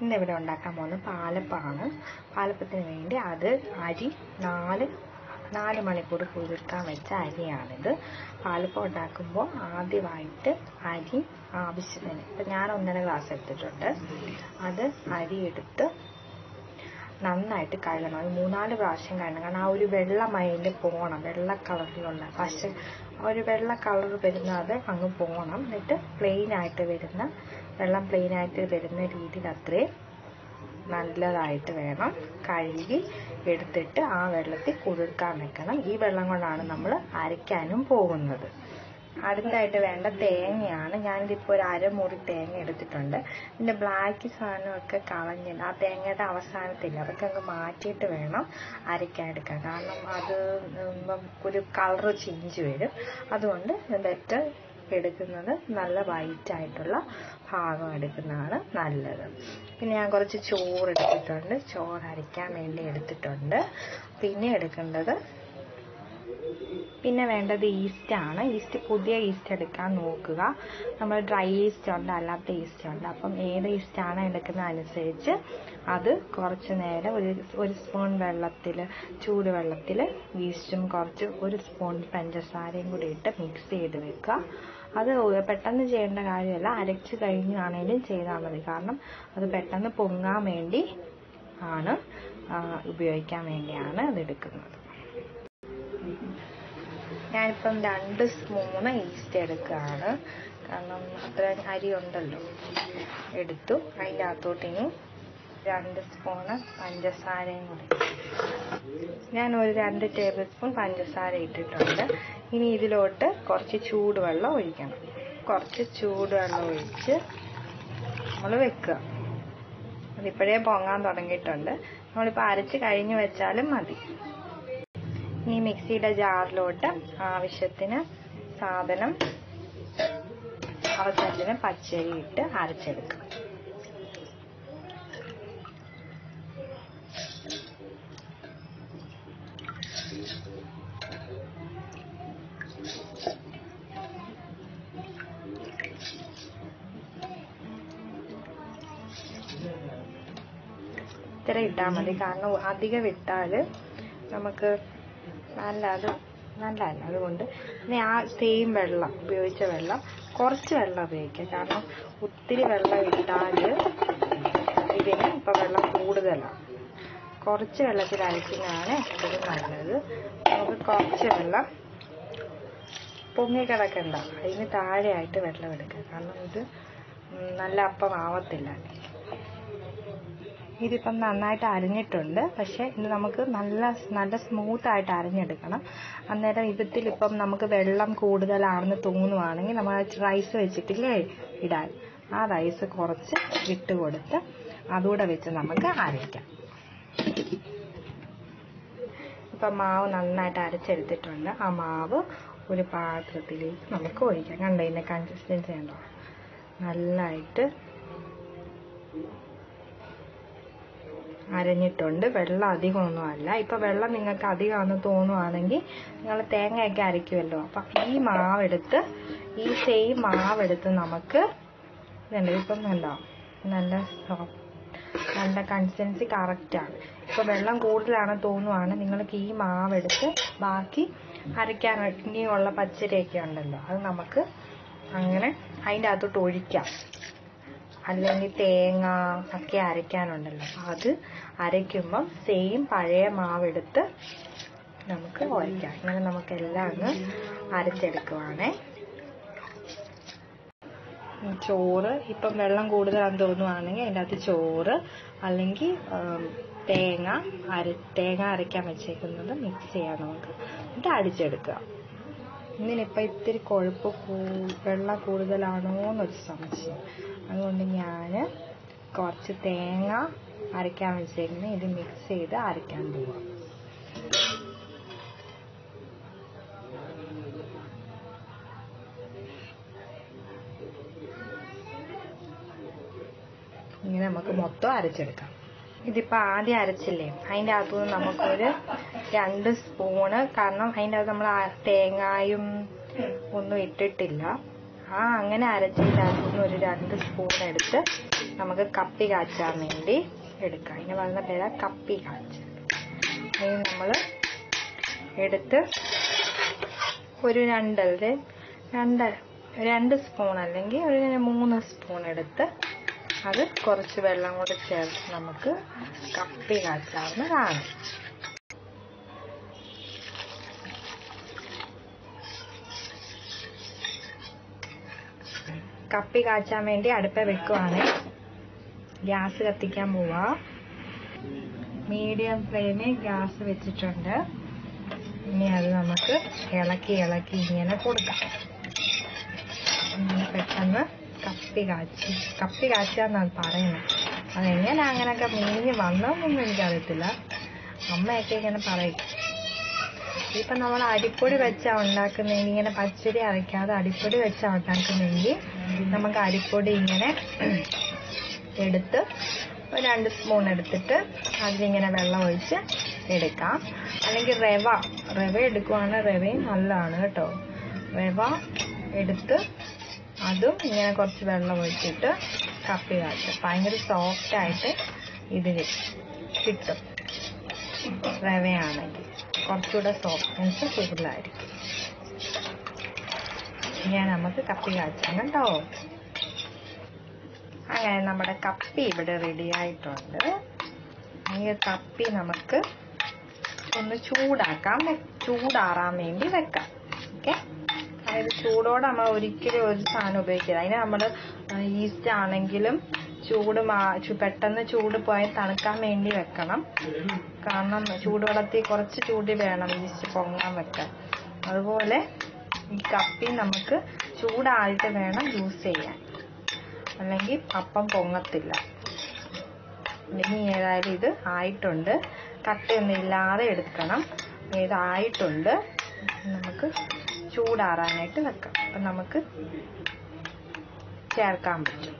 ഇന്ന് ഇവിടെ ഉണ്ടാക്കാൻ പോകുന്നത് പാലപ്പമാണ് പാലപ്പത്തിന് വേണ്ടി അത് അരി നാല് നാല് മണിക്കൂർ കുതിർക്കാൻ വെച്ച അരിയാണിത് പാലപ്പം ഉണ്ടാക്കുമ്പോൾ ആദ്യമായിട്ട് അരി ആവശ്യത്തിന് ഇപ്പം ഞാൻ ഒന്നര ഗ്ലാസ് എടുത്തിട്ടുണ്ട് അത് അരി എടുത്ത് നന്നായിട്ട് കഴുകണം ഒരു മൂന്നാല് പ്രാവശ്യം കഴുകണം കാരണം ആ ഒരു വെള്ള മയിൽ പോകണം വെള്ള കളറിലുള്ള പശ ഒരു വെള്ള കളർ വരുന്ന അത് അങ്ങ് പോകണം എന്നിട്ട് പ്ലെയിൻ ആയിട്ട് വരുന്ന വെള്ളം പ്ലെയിൻ ആയിട്ട് വരുന്ന രീതിയിൽ അത്രയും നല്ലതായിട്ട് വേണം കഴുകി എടുത്തിട്ട് ആ വെള്ളത്തിൽ കുതിർക്കാൻ വെക്കണം ഈ വെള്ളം കൊണ്ടാണ് നമ്മൾ അരയ്ക്കാനും പോകുന്നത് അടുത്തായിട്ട് വേണ്ട തേങ്ങയാണ് ഞാനിതിപ്പോൾ ഒരു അരമുറി തേങ്ങ എടുത്തിട്ടുണ്ട് ഇതിൻ്റെ ബ്ലാക്ക് സാധനമൊക്കെ കളഞ്ഞിട്ട് ആ തേങ്ങയുടെ അവസാനത്തില്ല അതൊക്കെ അങ്ങ് മാറ്റിയിട്ട് വേണം അരയ്ക്കാൻ എടുക്കാൻ കാരണം അത് ഉം, ഒരു കളർ ചേഞ്ച് വരും അതുകൊണ്ട് ബെറ്റർ എടുക്കുന്നത് നല്ല വൈറ്റ് ആയിട്ടുള്ള ഭാഗം എടുക്കുന്നതാണ് നല്ലത് പിന്നെ ഞാൻ കുറച്ച് ചോറ് എടുത്തിട്ടുണ്ട് ചോറ് അരയ്ക്കാൻ വേണ്ടി എടുത്തിട്ടുണ്ട് പിന്നെ എടുക്കേണ്ടത് പിന്നെ വേണ്ടത് ഈസ്റ്റ് ആണ് ഈസ്റ്റ് പുതിയ ഈസ്റ്റ് എടുക്കാൻ നോക്കുക നമ്മൾ ഡ്രൈ ഈസ്റ്റ് ഉണ്ട് അല്ലാത്ത ഈസ്റ്റ് ഉണ്ട് അപ്പം ഏത് ഈസ്റ്റ് ആണ് എടുക്കുന്നത് അനുസരിച്ച് അത് കുറച്ച് നേരം ഒരു ഒരു സ്പൂൺ വെള്ളത്തിൽ ചൂടുവെള്ളത്തിൽ ഈസ്റ്റും കുറച്ച് ഒരു സ്പൂൺ പഞ്ചസാരയും കൂടി ഇട്ട് മിക്സ് ചെയ്ത് വെക്കുക അത് പെട്ടെന്ന് ചെയ്യേണ്ട കാര്യമല്ല അരച്ച് കഴിഞ്ഞാണേലും ചെയ്താൽ മതി കാരണം അത് പെട്ടെന്ന് പൊങ്ങാൻ വേണ്ടി ആണ് ആ, ഉപയോഗിക്കാൻ വേണ്ടിയാണ് അത് എടുക്കുന്നത് ഞാനിപ്പം രണ്ട് സ്പൂണ് ഈസ്റ്റ് എടുക്കുകയാണ് കാരണം അത്ര അരി ഉണ്ടല്ലോ എടുത്തു അതിൻ്റെ അകത്തോട്ട് ഇനി രണ്ട് സ്പൂണ് പഞ്ചസാരയും കൂടി ഞാൻ ഒരു രണ്ട് ടേബിൾ സ്പൂൺ പഞ്ചസാര ഇട്ടിട്ടുണ്ട് ഇനി ഇതിലോട്ട് കുറച്ച് ചൂടുവെള്ളം ഒഴിക്കണം കുറച്ച് ചൂടുവെള്ളം ഒഴിച്ച് നമ്മൾ വെക്കുക അതിപ്പോഴേ പൊങ്ങാൻ തുടങ്ങിയിട്ടുണ്ട് നമ്മളിപ്പോൾ അരച്ച് കഴിഞ്ഞ് വെച്ചാലും മതി ഈ മിക്സിയുടെ ജാറിലോട്ട് ആവശ്യത്തിന് സാധനം അവസരത്തിന് പച്ചരി ഇട്ട് അരച്ചെടുക്കുക ഇത്ര ഇട്ടാൽ മതി കാരണം അധികം ഇട്ടാൽ നമുക്ക് നല്ല അത് നല്ലതല്ല അതുകൊണ്ട് ഇനി ആ സെയിം വെള്ളം ഉപയോഗിച്ച വെള്ളം കുറച്ച് വെള്ളം ഉപയോഗിക്കുക കാരണം ഒത്തിരി വെള്ളം ഇട്ടാൽ ഇതിന് ഇപ്പം വെള്ളം കൂടുതലാണ് കുറച്ച് വെള്ളത്തിൽ അരയ്ക്കുന്നതാണ് എപ്പോഴും നല്ലത് നമുക്ക് കുറച്ച് വെള്ളം പൊങ്ങിക്കിടക്കണ്ട അതിന് താഴെയായിട്ട് വെള്ളം എടുക്കുക കാരണം ഇത് ഉം, നല്ല അപ്പം ആവത്തില്ല ഇതിപ്പം നന്നായിട്ട് അരിഞ്ഞിട്ടുണ്ട് പക്ഷെ ഇത് നമുക്ക് നല്ല നല്ല സ്മൂത്ത് ആയിട്ട് അരിഞ്ഞെടുക്കണം അന്നേരം ഇതിൽ ഇപ്പം നമുക്ക് വെള്ളം കൂടുതലാണെന്ന് തോന്നുവാണെങ്കിൽ നമ്മൾ റൈസ് വെച്ചിട്ടില്ലേ ഇടാൻ ആ റൈസ് കുറച്ച് ഇട്ട് കൊടുത്ത് അതുകൂടെ വെച്ച് നമുക്ക് അരയ്ക്കാം ഇപ്പം മാവ് നന്നായിട്ട് അരച്ചെടുത്തിട്ടുണ്ട് ആ മാവ് ഒരു പാത്രത്തിലേക്ക് നമുക്ക് ഒഴിക്കാം കണ്ടോ ഇതിൻ്റെ കൺസിസ്റ്റൻസി ഉണ്ടോ നല്ലതായിട്ട് അരഞ്ഞിട്ടുണ്ട് വെള്ളം അധികമൊന്നും അല്ല ഇപ്പൊ വെള്ളം നിങ്ങൾക്ക് അധികമാണെന്ന് തോന്നുവാണെങ്കിൽ നിങ്ങൾ തേങ്ങയൊക്കെ അരയ്ക്കുമല്ലോ അപ്പൊ ഈ മാവെടുത്ത് ഈ സെയിം മാവെടുത്ത് നമുക്ക് ഇതുണ്ട് ഇപ്പം കണ്ടോ നല്ല soft, നല്ല കൺസിസ്റ്റൻസി കറക്റ്റാണ് ഇപ്പൊ വെള്ളം കൂടുതലാണെന്ന് തോന്നുവാണ് നിങ്ങൾക്ക് ഈ മാവെടുത്ത് ബാക്കി അരയ്ക്കാൻ ഇനിയുള്ള പച്ചരിയൊക്കെ ഉണ്ടല്ലോ അത് നമുക്ക് അങ്ങനെ അതിൻ്റെ അകത്തോട്ട് ഒഴിക്കാം അല്ലെങ്കിൽ തേങ്ങ ഒക്കെ അരയ്ക്കാനുണ്ടല്ലോ അത് അരയ്ക്കുമ്പം സെയിം പഴയ മാവെടുത്ത് നമുക്ക് ഒഴിക്കാം ഇങ്ങനെ നമുക്ക് എല്ലാം അങ്ങ് അരച്ചെടുക്കുവാണേ ഉം, ചോറ് ഇപ്പം വെള്ളം കൂടുതലാണെന്ന് തോന്നുവാണെങ്കിൽ അതിൻ്റെ അകത്ത് ചോറ് അല്ലെങ്കിൽ ഉം, തേങ്ങ അര തേങ്ങ അരയ്ക്കാൻ വെച്ചേക്കുന്നത് മിക്സ് ചെയ്യാം നമുക്ക് എന്നിട്ട് അടിച്ചെടുക്കുക ഇതിനിപ്പോൾ ഇത്തിരി കൊഴുപ്പ് കൂ വെള്ളം കൂടുതലാണോ എന്നൊരു സംശയം അതുകൊണ്ട് ഞാൻ കുറച്ച് തേങ്ങ അരയ്ക്കാൻ വെച്ചേക്കുന്നത് ഇത് മിക്സ് ചെയ്ത് അരയ്ക്കാൻ പോവാം ഇങ്ങനെ നമുക്ക് മൊത്തം അരച്ചെടുക്കാം ഇതിപ്പോൾ ആദ്യം അരച്ചില്ലേ അതിൻ്റെ അകത്തുനിന്ന് നമുക്കൊരു രണ്ട് സ്പൂണ് കാരണം അതിൻ്റെ അകത്ത് നമ്മൾ ആ തേങ്ങായും ഒന്നും ഇട്ടിട്ടില്ല ആ അങ്ങനെ അരച്ചതിൻ്റെ അകത്തുനിന്ന് ഒരു രണ്ട് സ്പൂൺ എടുത്ത് നമുക്ക് കപ്പി കാച്ചാൻ വേണ്ടി എടുക്കാം ഇതിന് പറയുന്ന പേരാ കപ്പി കാച്ചൽ അതിന് നമ്മൾ എടുത്ത് ഒരു രണ്ടല്ല രണ്ട് രണ്ട് സ്പൂൺ അല്ലെങ്കിൽ ഒരു മൂന്ന് സ്പൂൺ എടുത്ത് അത് കുറച്ച് വെള്ളം കൂടെ ചേർത്ത് നമുക്ക് കപ്പി കാച്ചാവുന്നതാണ് കപ്പി കാച്ചാൻ വേണ്ടി അടുപ്പ വെക്കുവാണ് ഗ്യാസ് കത്തിക്കാൻ പോവാ മീഡിയം ഫ്ലെയിമിൽ ഗ്യാസ് വെച്ചിട്ടുണ്ട് ഇനി അത് നമുക്ക് ഇളക്കി ഇളക്കി ഇങ്ങനെ കൊടുക്കാം ഇങ്ങനെ പെട്ടെന്ന് കപ്പി കാച്ചി കപ്പി കാച്ചാന്നാണ് പറയുന്നത് അതെങ്ങനെ അങ്ങനെയൊക്കെ മീഞ്ഞ് വന്നതൊന്നും എനിക്കറിയത്തില്ല അമ്മയൊക്കെ ഇങ്ങനെ പറയും ഇപ്പം നമ്മൾ അരിപ്പൊടി വെച്ചാ ഉണ്ടാക്കുന്നെങ്കിൽ ഇങ്ങനെ പച്ചരി അരയ്ക്കാതെ അരിപ്പൊടി വെച്ചാ ഉണ്ടാക്കുന്നെങ്കിൽ നമുക്ക് അരിപ്പൊടി ഇങ്ങനെ എടുത്ത് ഒരു രണ്ട് സ്പൂൺ എടുത്തിട്ട് അതിലിങ്ങനെ വെള്ളം ഒഴിച്ച് എടുക്കാം അല്ലെങ്കിൽ റവ റവ എടുക്കുവാണെങ്കിൽ റവയും നല്ലതാണ് കേട്ടോ റവ എടുത്ത് അതും ഇങ്ങനെ കുറച്ച് വെള്ളം ഒഴിച്ചിട്ട് കപ്പി കാച്ചും ഭയങ്കര സോഫ്റ്റ് ആയിട്ട് ഇത് കിട്ടും റവയാണെങ്കിൽ കുറച്ചുകൂടെ സോഫ്റ്റ്നെസ് കൂടുതലായിരിക്കും ഇങ്ങനെ നമുക്ക് കപ്പി കാച്ചാം കേട്ടോ അങ്ങനെ നമ്മുടെ കപ്പി ഇവിടെ റെഡി ആയിട്ടുണ്ട് ഈ കപ്പി നമുക്ക് ഒന്ന് ചൂടാക്കാം ചൂടാറാൻ വേണ്ടി വെക്കാം ഓക്കെ അതായത് ചൂടോടെ നമ്മൾ ഒരിക്കലും ഒരു സാധനം ഉപയോഗിക്കില്ല അതിന് നമ്മൾ ഈസ്റ്റ് ആണെങ്കിലും ചൂട് മാ ചു- പെട്ടെന്ന് ചൂട് പോയി തണുക്കാൻ വേണ്ടി വെക്കണം കാരണം ചൂടുവെള്ളത്തിൽ കുറച്ച് ചൂട് വേണം ഈസ്റ്റ് പൊങ്ങാൻ വെക്കാൻ അതുപോലെ ഈ കപ്പി നമുക്ക് ചൂടായിട്ട് വേണം യൂസ് ചെയ്യാൻ അല്ലെങ്കിൽ അപ്പം പൊങ്ങത്തില്ല ഇനി ഏതായാലും ഇത് ആയിട്ടുണ്ട് കട്ടയൊന്നും ഇല്ലാതെ എടുക്കണം ഇത് ആയിട്ടുണ്ട് നമുക്ക് ചൂടാറാനായിട്ട് വെക്കാം അപ്പം നമുക്ക് ചേർക്കാൻ പറ്റും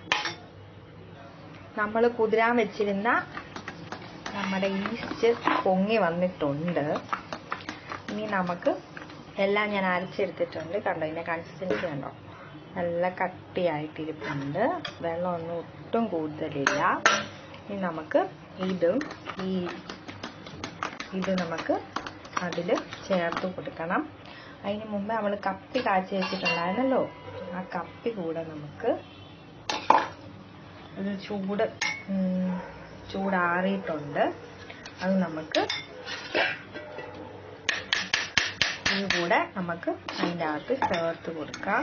നമ്മൾ കുതിരാൻ വെച്ചിരുന്ന നമ്മുടെ ഈസ്റ്റ് പൊങ്ങി വന്നിട്ടുണ്ട് ഇനി നമുക്ക് എല്ലാം ഞാൻ അരച്ചെടുത്തിട്ടുണ്ട് കണ്ടോ ഇതിന്റെ കൺസിസ്റ്റൻസി കണ്ടോ നല്ല കട്ടിയായിട്ടിരിപ്പുണ്ട് വെള്ളമൊന്നും ഒട്ടും കൂടുതലില്ല ഇനി നമുക്ക് ഇതും ഈ ഇത് നമുക്ക് അതിൽ ചേർത്ത് കൊടുക്കണം അതിന് മുമ്പ് നമ്മൾ കപ്പി കാച്ചി വെച്ചിട്ടുണ്ടായിരുന്നല്ലോ ആ കപ്പി കൂടെ നമുക്ക് ഒരു ചൂട് ഉം, ചൂടാറിയിട്ടുണ്ട് അത് നമുക്ക് ഇത് കൂടെ നമുക്ക് അതിൻ്റെ അകത്ത് ചേർത്ത് കൊടുക്കാം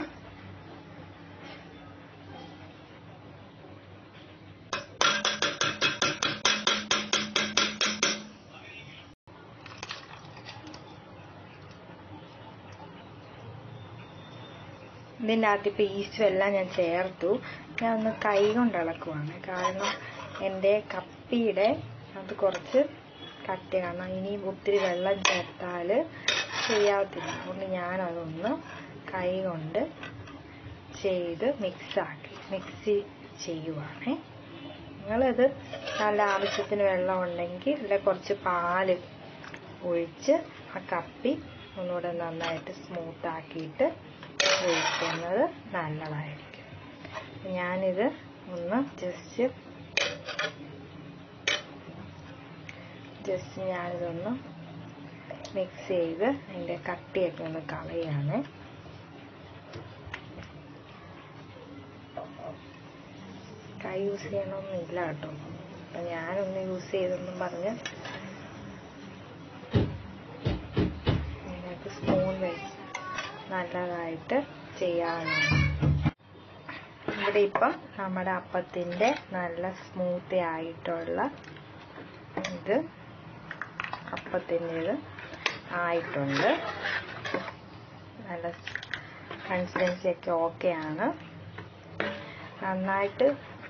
ഇതിൻ്റെ അകത്ത് ഇപ്പോൾ ഈസ്റ്റും എല്ലാം ഞാൻ ചേർത്തു ഞാൻ ഒന്ന് കൈ കൊണ്ട് ഇളക്കുവാണ് കാരണം എൻ്റെ കപ്പിയുടെ അത് കുറച്ച് കട്ടി കാരണം ഇനി ഒത്തിരി വെള്ളം ചേർത്താൽ ശരിയാവത്തില്ല അതുകൊണ്ട് ഞാനതൊന്ന് കൈ കൊണ്ട് ചെയ്ത് മിക്സാക്കി മിക്സി ചെയ്യുവാണേ നിങ്ങളിത് നല്ല ആവശ്യത്തിന് വെള്ളം ഉണ്ടെങ്കിൽ ഇതിൽ കുറച്ച് പാല് ഒഴിച്ച് ആ കപ്പി ഒന്നുകൂടെ നന്നായിട്ട് സ്മൂത്ത് ആക്കിയിട്ട് ഒഴിക്കുന്നത് നല്ലതായിരിക്കും ഞാനിത് ഒന്ന് ജസ്റ്റ് ജസ്റ്റ് ഞാനിതൊന്ന് മിക്സ് ചെയ്ത് അതിൻ്റെ കട്ടിയൊക്കെ ഒന്ന് കളയാണ് കൈ യൂസ് ചെയ്യണമെന്നില്ല കേട്ടോ അപ്പം ഞാനൊന്ന് യൂസ് ചെയ്തെന്നും പറഞ്ഞ് നിങ്ങൾക്ക് സ്പൂൺ വെച്ച് നല്ലതായിട്ട് ചെയ്യാവുന്നതാണ് ഇവിടെ ഇപ്പം നമ്മുടെ അപ്പത്തിൻ്റെ നല്ല സ്മൂത്തി ആയിട്ടുള്ള ഇത് അപ്പത്തിൻ്റെ ഇത് ആയിട്ടുണ്ട് നല്ല കൺസിസ്റ്റൻസി ഒക്കെ ഓക്കെ ആണ് നന്നായിട്ട്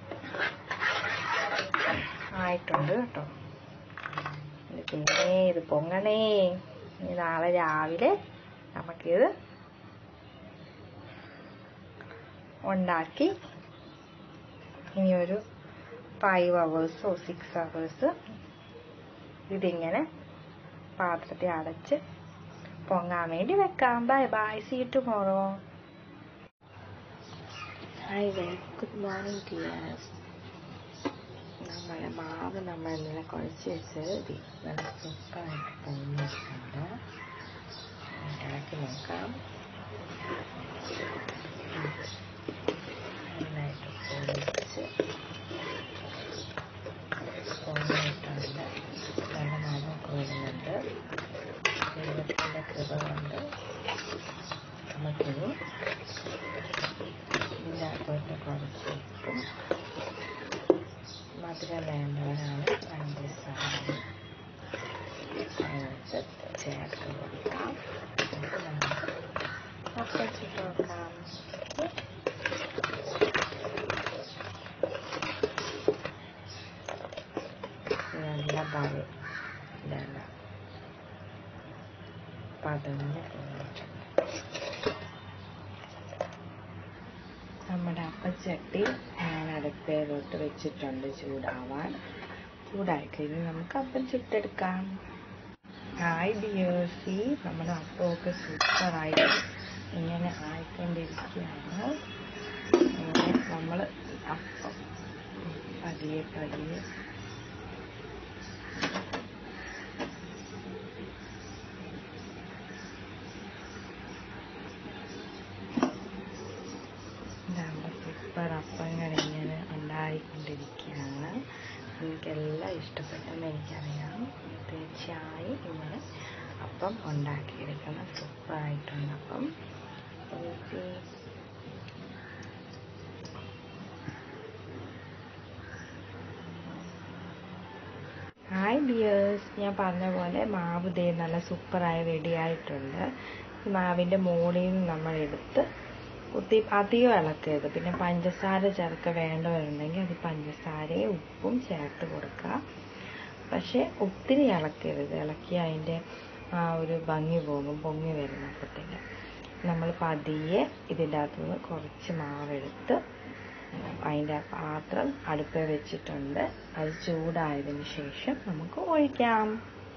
ആയിട്ടുണ്ട് കേട്ടോ ഇത് പിന്നെ ഇത് പൊങ്ങണേ ഇനി നാളെ രാവിലെ നമുക്കിത് ഉണ്ടാക്കി ഇനി ഒരു ഫൈവ് അവേഴ്സോ സിക്സ് അവേഴ്സ് ഇതിങ്ങനെ പാത്രത്തിൽ അടച്ച് പൊങ്ങാൻ വേണ്ടി വെക്കാം bye bye see tomorrow Hi there. Good morning, dears. നമ്മുടെ മാവ് നമ്മൾ ഇന്നലെ കുഴച്ച് വെച്ചത് ദേ നല്ല സൂപ്പറായിട്ട് പൊങ്ങിയിട്ടുണ്ട് ഇളക്കി നോക്കാം നന്നായിട്ട് പൊളിച്ച് പൊങ്ങിയിട്ടുണ്ട് നല്ല മണമൊക്കെ വരുന്നുണ്ട് ദൈവത്തിൻ്റെ കൃപ കൊണ്ട് നമുക്കിനി ഇതിൻ്റെ അകത്തോട്ട് കുറച്ച് ഉപ്പും മധുരം വേണ്ടവരാണ് പഞ്ചസാര അതിനകത്ത് ചേർത്ത് കൊടുക്കാം എന്നിട്ട് നമുക്ക് അപ്പം ചുട്ട് കൊടുക്കാം നല്ല പഴം ഇതാണ് പതഞ്ഞ് പോയിട്ടുണ്ട് നമ്മുടെ അപ്പച്ചട്ടി ഞാൻ അടുപ്പയിലോട്ട് വെച്ചിട്ടുണ്ട് ചൂടാവാൻ ചൂടായി കഴിഞ്ഞ് നമുക്ക് അപ്പം ചുട്ടെടുക്കാം ഹായ് ഡിയേഴ്സി നമ്മുടെ അപ്പമൊക്കെ സൂപ്പറായിട്ട് ഇങ്ങനെ ആയിക്കൊണ്ടിരിക്കുകയാണ് ഇങ്ങനെ നമ്മൾ അപ്പം പതിയെ പതിയെ നമ്മുടെ സൂപ്പർ അപ്പങ്ങൾ ഇങ്ങനെ ഉണ്ടായിക്കൊണ്ടിരിക്കുകയാണ് നിങ്ങൾക്കെല്ലാം ഇഷ്ടപ്പെട്ടെന്ന് എനിക്കറിയാം തീർച്ചയായും ഇങ്ങനെ അപ്പം ഉണ്ടാക്കിയെടുക്കണം സൂപ്പറായിട്ടുണ്ട് അപ്പം ഓക്കെ ഹായ് ഡിയേഴ്സ് ഞാൻ പറഞ്ഞ പോലെ മാവ് ദേ നല്ല സൂപ്പറായി റെഡി ആയിട്ടുണ്ട് ഈ മാവിൻ്റെ മുകളിൽ നിന്ന് നമ്മൾ എടുത്ത് ഒത്തി അധികം ഇളക്കരുത് പിന്നെ പഞ്ചസാര ചേർക്ക വേണ്ടവരുണ്ടെങ്കിൽ അത് പഞ്ചസാരയും ഉപ്പും ചേർത്ത് കൊടുക്കുക പക്ഷേ ഒത്തിരി ഇളക്കരുത് ഇളക്കി അതിൻ്റെ ആ ഒരു ഭംഗി പോകും പൊങ്ങി വരുന്നപ്പോഴത്തേക്ക് നമ്മൾ പതിയെ ഇതിൻ്റെ അകത്തുനിന്ന് കുറച്ച് മാവെടുത്ത് അതിൻ്റെ പാത്രം അടുപ്പിൽ വെച്ചിട്ടുണ്ട് അത് ചൂടായതിന് ശേഷം നമുക്ക് ഒഴിക്കാം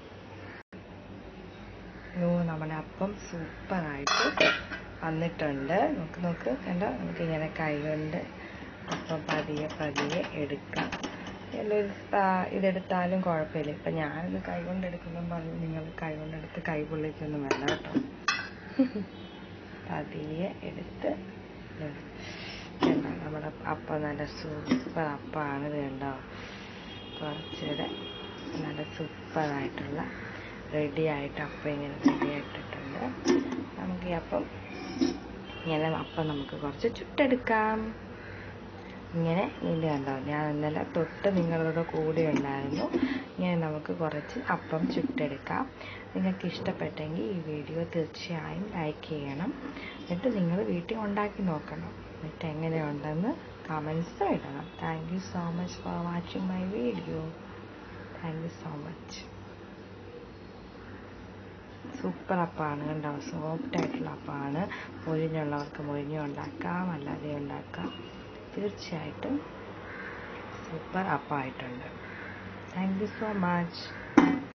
യോ നമ്മുടെ അപ്പം സൂപ്പറായിട്ട് വന്നിട്ടുണ്ട് നോക്ക് നോക്ക് കണ്ടോ നമുക്ക് ഇങ്ങനെ കൈ കൊണ്ട് അപ്പം പതിയെ പതിയെ എടുക്കാം എല്ലാവരും ഇതെടുത്താലും കുഴപ്പമില്ല ഇപ്പം ഞാനിത് കൈ കൊണ്ട് എടുക്കുമ്പം പറഞ്ഞു നിങ്ങൾ കൈ കൊണ്ടെടുത്ത് കൈ പൊള്ളിക്കൊന്നും വേണ്ട കേട്ടോ പതിയെ എടുത്ത് കണ്ടോ നമ്മുടെ അപ്പം നല്ല സൂപ്പർ അപ്പമാണ് ഇത് കണ്ടോ കുറച്ചുകൂടെ നല്ല സൂപ്പറായിട്ടുള്ള റെഡി ആയിട്ട് അപ്പം ഇങ്ങനെ റെഡി ആയിട്ടിട്ടുണ്ട് നമുക്ക് ഈ അപ്പം ഇങ്ങനെ അപ്പം നമുക്ക് കുറച്ച് ചുട്ടെടുക്കാം ഇങ്ങനെ ഇത് കണ്ടോ ഞാൻ ഇന്നലെ തൊട്ട് നിങ്ങളുടെ കൂടെ ഉണ്ടായിരുന്നു ഇങ്ങനെ നമുക്ക് കുറച്ച് അപ്പം ചുട്ടെടുക്കാം നിങ്ങൾക്ക് ഇഷ്ടപ്പെട്ടെങ്കിൽ ഈ വീഡിയോ തീർച്ചയായും ലൈക്ക് ചെയ്യണം എന്നിട്ട് നിങ്ങൾ വീട്ടിൽ ഉണ്ടാക്കി നോക്കണം എന്നിട്ട് എങ്ങനെയുണ്ടെന്ന് കമൻസ് ഇടണം thank you so much for watching my video thank you so much super അപ്പമാണ് കണ്ടോ സോഫ്റ്റ് ആയിട്ടുള്ള അപ്പമാണ് മൊഴിഞ്ഞുള്ളവർക്ക് മൊഴിഞ്ഞും ഉണ്ടാക്കാം അല്ലാതെ ഉണ്ടാക്കാം തീർച്ചയായിട്ടും സൂപ്പർ അപ്പമായിട്ടുണ്ട് താങ്ക് യു സോ മച്ച്